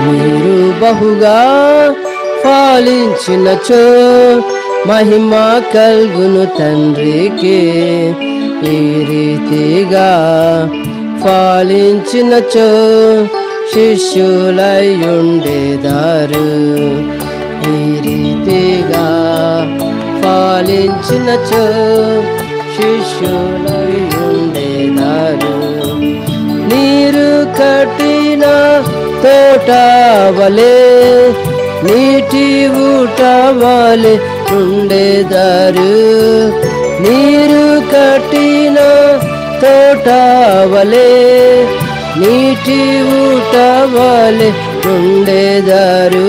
మీరు బహుగా ఫలించినచో మహిమ కల్గును తండ్రికి ఈ రీతిగా ఫలించినచో శిష్యులయుండేదారు ఈ రీతిగా ఫలించినచో శిష్యులయుండేదారు నీరు కట్టిన తోట వలె నీటి ఊట వలె ఉండేదారు నీరు కట్టిన తోట వలె నీటి ఊట వలె ఉండేదారు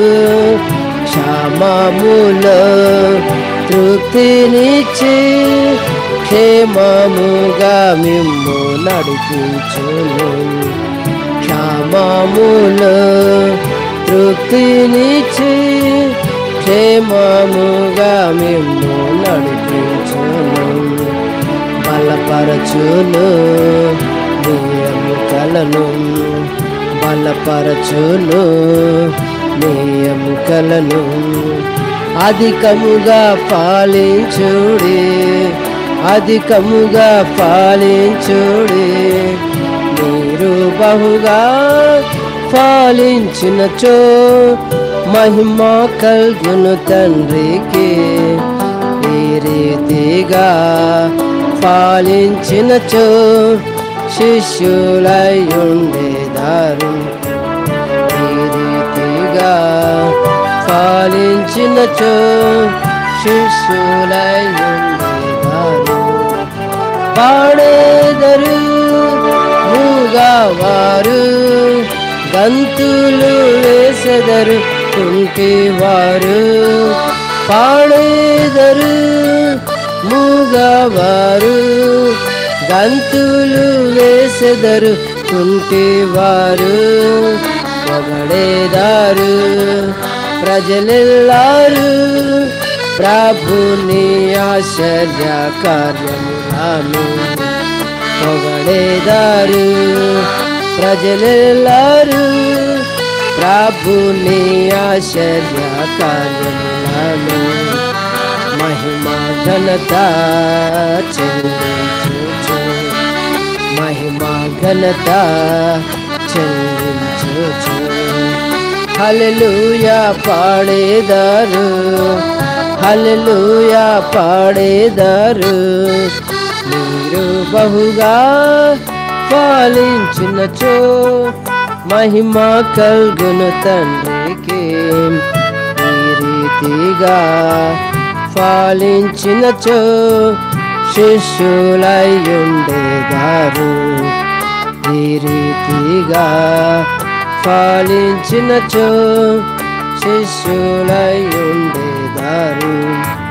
క్షమాములో తృప్తినిచ్చి క్షేమముగా మిమ్ము నడిపించును క్షమాములో తృప్తినిచ్చి క్షేమముగా మిమ్ము నడిపించును బలపరచును నీ ఎముకలను బలపరచును నీ ఎముకలను అధికముగా పాలించుడి అధికముగా పాలించుడి మీరు బహుగా పాలించినచో మహిమ కల్గును తండ్రికి ఈ రీతిగా పాలించినచో శిష్యులయుండేదారు ఈ రీతిగా పాలించినచో శిష్యులయుండేదారు పాడేదరు మూగవారు గంతులు వేసెదరు కుంటివారు పాడేదరు మూగవారు గంతులు వేసెదరు కుంటివారు పొగడేదారు ప్రజలెల్లారు ప్రభుని ఆశ్చర్య కార్యములను పొగడేదారు ప్రజలెల్లారు ప్రభుని ఆశ్చర్య కార్యములను మహిమ ఘనత చెల్లించుచు మహిమ ఘనత చెల్లించుచు హల్లెలూయా పాడేదారు హల్లెలూయా పాడేదారు మీరు బహుగా పాలించినచో మహిమ కల్గును తండ్రికి ఈ రీతిగా పాలించినచో శిష్యులయుండేదారు ఈ రీతిగా పాలించినచో శిష్యులయుండేదారు